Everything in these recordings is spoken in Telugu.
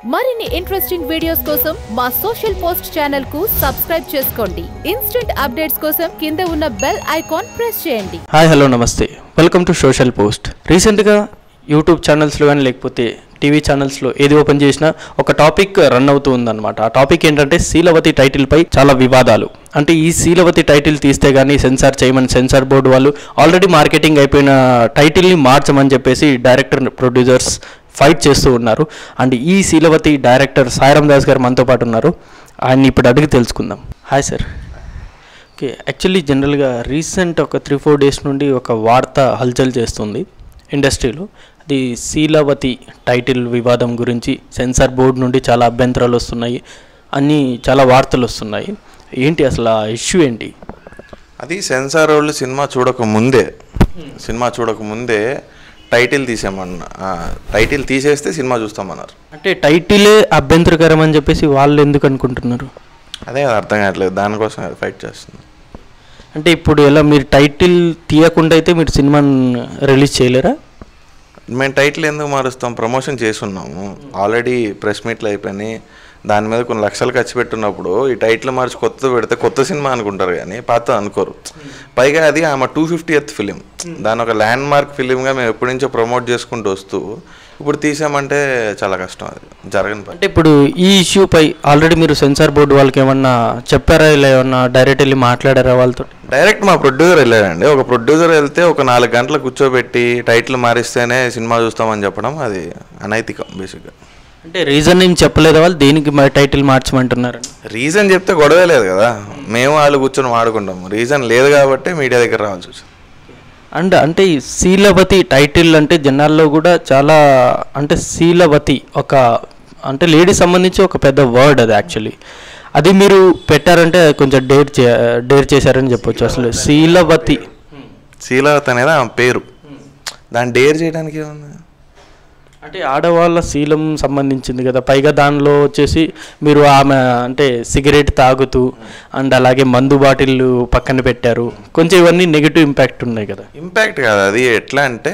మరిన్ని ఇంట్రెస్టింగ్ వీడియోస్ కోసం మా సోషల్ పోస్ట్ ఛానల్ కు సబ్స్క్రైబ్ చేసుకోండి ఇన్స్టెంట్ అప్డేట్స్ కోసం కింద ఉన్న బెల్ ఐకాన్ ప్రెస్ చేయండి హాయ్ హలో నమస్తే వెల్కమ్ టు సోషల్ పోస్ట్ రీసెంట్గా యూట్యూబ్ ఛానల్స్లో కానీ లేకపోతే టీవీ ఛానల్స్లో ఏది ఓపెన్ చేసినా ఒక టాపిక్ రన్ అవుతూ ఉందన్నమాట ఆ టాపిక్ ఏంటంటే శీలవతి టైటిల్పై చాలా వివాదాలు అంటే ఈ శీలవతి టైటిల్ తీస్తే కానీ సెన్సార్ చేయమని సెన్సార్ బోర్డు వాళ్ళు ఆల్రెడీ మార్కెటింగ్ అయిపోయిన టైటిల్ని మార్చమని చెప్పేసి డైరెక్టర్ ప్రొడ్యూసర్స్ ఫైట్ చేస్తూ ఉన్నారు అండ్ ఈ శీలవతి డైరెక్టర్ సాయిరామ్ దాస్ గారు మనతో పాటు ఉన్నారు ఆయన్ని ఇప్పుడు అడిగి తెలుసుకుందాం హాయ్ సార్ ఓకే యాక్చువల్లీ జనరల్గా రీసెంట్ ఒక త్రీ ఫోర్ డేస్ నుండి ఒక వార్త హల్చల్ చేస్తుంది ఇండస్ట్రీలో అది శీలవతి టైటిల్ వివాదం గురించి సెన్సార్ బోర్డు నుండి చాలా అభ్యంతరాలు వస్తున్నాయి అన్నీ చాలా వార్తలు వస్తున్నాయి ఏంటి అసలు ఆ ఇష్యూ ఏంటి అది సెన్సార్ వాళ్ళు సినిమా చూడక ముందే సినిమా చూడక ముందే టైటిల్ తీసేమన్న ఆ, టైటిల్ తీసేస్తే సినిమా చూస్తామన్నారు అంటే టైటిలే అభ్యంతరకరం అని చెప్పేసి వాళ్ళు ఎందుకు అనుకుంటున్నారు అదే అది అర్థం కావట్లేదు దానికోసం అది ఫైట్ చేస్తుంది అంటే ఇప్పుడు ఎలా మీరు టైటిల్ తీయకుండా అయితే మీరు సినిమాని రిలీజ్ చేయలేరా మేము టైటిల్ ఎందుకు మారుస్తాం ప్రమోషన్ చేస్తున్నాము ఆల్రెడీ ప్రెస్ మీట్లు అయిపోయినాయి దాని మీద కొన్ని లక్షలు ఖర్చు పెట్టున్నప్పుడు ఈ టైటిల్ మార్చి కొత్త పెడితే కొత్త సినిమా అనుకుంటారు కానీ పాత అనుకోరు పైగా అది ఆమె టూ ఫిఫ్టీ ఎత్ ఫిలిం దాని ఒక ల్యాండ్ మార్క్ ఫిలింగా మేము ఎప్పటి నుంచో ప్రమోట్ చేసుకుంటూ వస్తూ ఇప్పుడు తీసామంటే చాలా కష్టం అది జరగని పని అంటే ఇప్పుడు ఈ ఇష్యూపై ఆల్రెడీ మీరు సెన్సార్ బోర్డు వాళ్ళకి ఏమన్నా చెప్పారా ఇలా ఏమన్నా డైరెక్ట్ వెళ్ళి మాట్లాడారా వాళ్ళతో డైరెక్ట్ మా ప్రొడ్యూసర్ వెళ్ళాడండి ఒక ప్రొడ్యూసర్ వెళ్తే ఒక నాలుగు గంటలు కూర్చోబెట్టి టైటిల్ మారిస్తేనే సినిమా చూస్తామని చెప్పడం అది అనైతికం బేసిక్గా అంటే రీజన్ ఏం చెప్పలేదా వాళ్ళు దేనికి మా టైటిల్ మార్చమంటున్నారు రీజన్ చెప్తే గొడవే లేదు కదా మేము వాళ్ళు కూర్చొని వాడుకుంటాం రీజన్ లేదు కాబట్టి మీడియా దగ్గర రావాల్సి వచ్చింది అండ్ అంటే ఈ శీలవతి టైటిల్ అంటే జనాల్లో కూడా చాలా అంటే శీలవతి ఒక అంటే లేడీ సంబంధించి ఒక పెద్ద వర్డ్ అది యాక్చువల్లీ అది మీరు పెట్టారంటే కొంచెం డేర్ చే డేర్ చేశారని చెప్పొచ్చు అసలు శీలవతి శీలావతి అనేది ఆమె పేరు దాన్ని డేర్ చేయడానికి ఏముంది అంటే ఆడవాళ్ళ శీలం సంబంధించింది కదా పైగా దానిలో వచ్చేసి మీరు ఆమె అంటే సిగరెట్ తాగుతూ అండ్ అలాగే మందు బాటిల్ పక్కన పెట్టారు కొంచెం ఇవన్నీ నెగిటివ్ ఇంపాక్ట్ ఉన్నాయి కదా ఇంపాక్ట్ కాదు అది ఎట్లా అంటే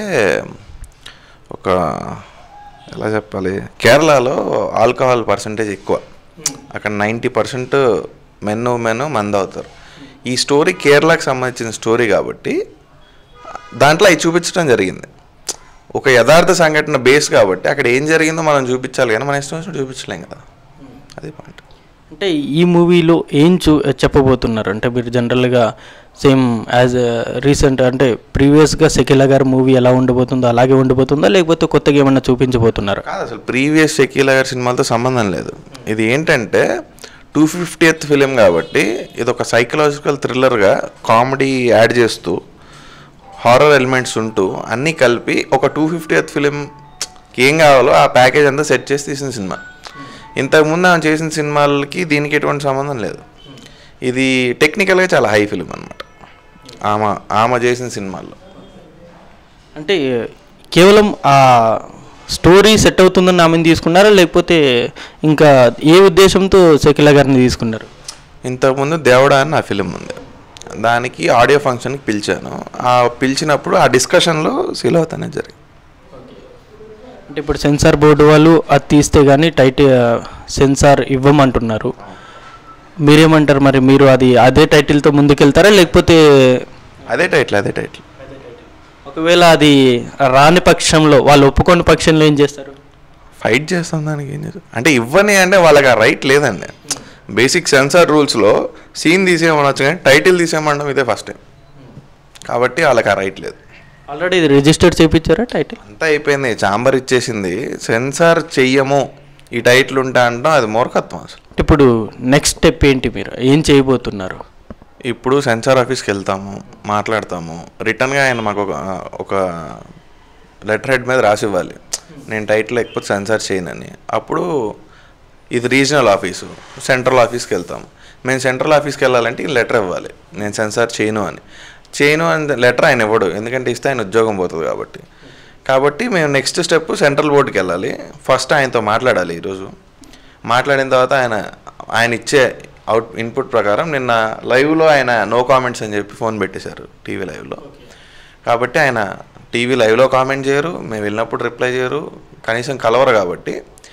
ఒక ఎలా చెప్పాలి కేరళలో ఆల్కహాల్ పర్సంటేజ్ ఎక్కువ అక్కడ నైంటీ పర్సెంట్ మెన్ ఉమెన్ మంది అవుతారు ఈ స్టోరీ కేరళకి సంబంధించిన స్టోరీ కాబట్టి దాంట్లో అవి చూపించడం జరిగింది ఒక యథార్థ సంఘటన బేస్ కాబట్టి అక్కడ ఏం జరిగిందో మనం చూపించాలి కానీ మన ఇష్టం వచ్చినట్టు చూపించలేం కదా అది పాయింట్ అంటే ఈ మూవీలో ఏం చూ చెప్పబోతున్నారు అంటే మీరు జనరల్గా సేమ్ యాజ్ రీసెంట్ అంటే ప్రీవియస్గా సెకిలా గారి మూవీ ఎలా ఉండబోతుందో అలాగే ఉండబోతుందా లేకపోతే కొత్తగా ఏమన్నా చూపించబోతున్నారా కాదు అసలు ప్రీవియస్ షకీలా గారి సినిమాలతో సంబంధం లేదు ఇది ఏంటంటే టూ ఫిఫ్టీయత్ ఫిలిం కాబట్టి ఇది ఒక సైకలాజికల్ థ్రిల్లర్గా కామెడీ యాడ్ చేస్తూ హారర్ ఎలిమెంట్స్ ఉంటూ అన్నీ కలిపి ఒక టూ ఫిఫ్టీయత్ ఫిలింకి ఏం కావాలో ఆ ప్యాకేజ్ అంతా సెట్ చేసి తీసిన సినిమా ఇంతకుముందు ఆమె చేసిన సినిమాలకి దీనికి ఎటువంటి సంబంధం లేదు ఇది టెక్నికల్గా చాలా హై ఫిలిం అనమాట ఆమె ఆమె చేసిన సినిమాల్లో అంటే కేవలం ఆ స్టోరీ సెట్ అవుతుందని ఆమెను తీసుకున్నారా లేకపోతే ఇంకా ఏ ఉద్దేశంతో సెకిలా గారిని తీసుకున్నారు ఇంతకుముందు దేవుడా అని నా ఫిలిం ఉంది దానికి ఆడియో ఫంక్షన్కి పిలిచాను ఆ పిలిచినప్పుడు ఆ డిస్కషన్లో శీలవత్ అనేది జరిగింది అంటే ఇప్పుడు సెన్సార్ బోర్డు వాళ్ళు అది తీస్తే కానీ టైట్ సెన్సార్ ఇవ్వమంటున్నారు మీరేమంటారు మరి మీరు అది అదే టైటిల్తో ముందుకెళ్తారా లేకపోతే అదే టైటిల్ అదే టైటిల్ ఒకవేళ అది రాని పక్షంలో వాళ్ళు ఒప్పుకోని పక్షంలో ఏం చేస్తారు ఫైట్ చేస్తాం దానికి ఏం చేస్తాం అంటే ఇవ్వని అంటే వాళ్ళకి ఆ రైట్ లేదండి బేసిక్ సెన్సార్ రూల్స్లో సీన్ తీసేయమనొచ్చు కానీ టైటిల్ తీసేయమనడం ఇదే ఫస్ట్ టైం కాబట్టి వాళ్ళకి ఆ రైట్ లేదు ఆల్రెడీ ఇది రిజిస్టర్ చేయించారా టైటిల్ అంతా అయిపోయింది చాంబర్ ఇచ్చేసింది సెన్సార్ చెయ్యము ఈ టైటిల్ ఉంటా అంటాం అది మూర్ఖత్వం అసలు ఇప్పుడు నెక్స్ట్ స్టెప్ ఏంటి మీరు ఏం చేయబోతున్నారు ఇప్పుడు సెన్సార్ ఆఫీస్కి వెళ్తాము మాట్లాడతాము రిటర్న్గా ఆయన మాకు ఒక ఒక లెటర్ హెడ్ మీద రాసి ఇవ్వాలి నేను టైటిల్ లేకపోతే సెన్సార్ చేయనని అప్పుడు ఇది రీజనల్ ఆఫీసు సెంట్రల్ ఆఫీస్కి వెళ్తాము మేము సెంట్రల్ ఆఫీస్కి వెళ్ళాలంటే ఈ లెటర్ ఇవ్వాలి నేను సెన్సార్ చేయను అని చేయను అని లెటర్ ఆయన ఇవ్వడు ఎందుకంటే ఇస్తే ఆయన ఉద్యోగం పోతుంది కాబట్టి కాబట్టి మేము నెక్స్ట్ స్టెప్ సెంట్రల్ బోర్డుకి వెళ్ళాలి ఫస్ట్ ఆయనతో మాట్లాడాలి ఈరోజు మాట్లాడిన తర్వాత ఆయన ఆయన ఇచ్చే అవుట్ ఇన్పుట్ ప్రకారం నిన్న లైవ్లో ఆయన నో కామెంట్స్ అని చెప్పి ఫోన్ పెట్టేశారు టీవీ లైవ్లో కాబట్టి ఆయన టీవీ లైవ్లో కామెంట్ చేయరు మేము వెళ్ళినప్పుడు రిప్లై చేయరు కనీసం కలవరు కాబట్టి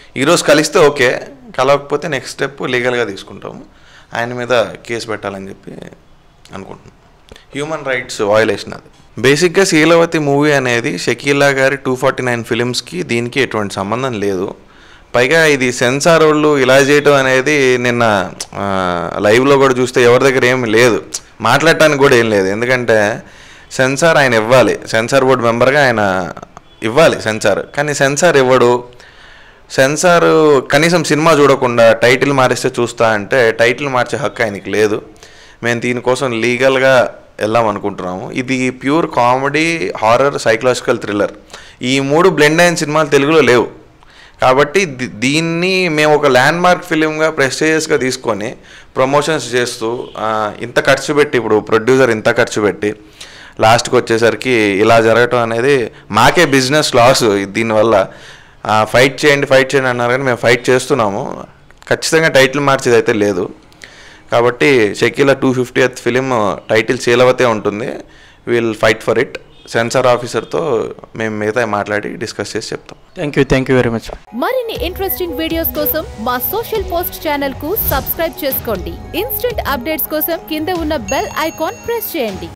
ఈరోజు కలిస్తే ఓకే కలవకపోతే నెక్స్ట్ స్టెప్ లీగల్గా తీసుకుంటాము ఆయన మీద కేసు పెట్టాలని చెప్పి అనుకుంటున్నాం హ్యూమన్ రైట్స్ వాయులేషన్ అది బేసిక్గా శీలవతి మూవీ అనేది షకీలా గారి టూ ఫార్టీ నైన్ ఫిలిమ్స్కి దీనికి ఎటువంటి సంబంధం లేదు పైగా ఇది సెన్సార్ వాళ్ళు ఇలా చేయటం అనేది నిన్న ఆ, లైవ్లో కూడా చూస్తే ఎవరి దగ్గర ఏమి లేదు మాట్లాడటానికి కూడా ఏం లేదు ఎందుకంటే సెన్సార్ ఆయన ఇవ్వాలి సెన్సార్ బోర్డు మెంబర్గా ఆయన ఇవ్వాలి సెన్సార్ కానీ సెన్సార్ ఇవ్వడు సెన్సార్ కనీసం సినిమా చూడకుండా టైటిల్ మారిస్తే చూస్తా అంటే టైటిల్ మార్చే హక్కు ఆయనకి లేదు మేము దీనికోసం లీగల్గా వెళ్దాం అనుకుంటున్నాము ఇది pure comedy horror psychological thriller ఈ మూడు బ్లెండ్ అయిన సినిమాలు తెలుగులో లేవు కాబట్టి ది- దీన్ని మేము ఒక ల్యాండ్ మార్క్ ఫిలింగా ప్రెస్టేజియస్గా తీసుకొని ప్రమోషన్స్ చేస్తూ ఆ, ఇంత ఖర్చు పెట్టి ఇప్పుడు ప్రొడ్యూసర్ ఇంత ఖర్చు పెట్టి లాస్ట్కి వచ్చేసరికి ఇలా జరగటం అనేది మాకే బిజినెస్ లాస్ దీనివల్ల ఫైట్ చేయండి ఫైట్ చేయండి అన్నారు కానీ మేము ఫైట్ చేస్తున్నాము ఖచ్చితంగా టైటిల్ మార్చేది అయితే లేదు కాబట్టి Shakeela two fiftieth film title శీలవతే ఉంటుంది will fight for it censor ఆఫీసర్తో మేము మిగతా మాట్లాడి డిస్కస్ చేసి చెప్తాం thank you thank you very much మరిన్ని ఇంట్రెస్టింగ్ వీడియోస్ కోసం మా సోషల్ పోస్ట్ ఛానల్ కు సబ్స్క్రైబ్ చేసుకోండి ఇన్స్టెంట్ అప్డేట్స్ కోసం కింద ఉన్న బెల్ ఐకాన్ ప్రెస్ చేయండి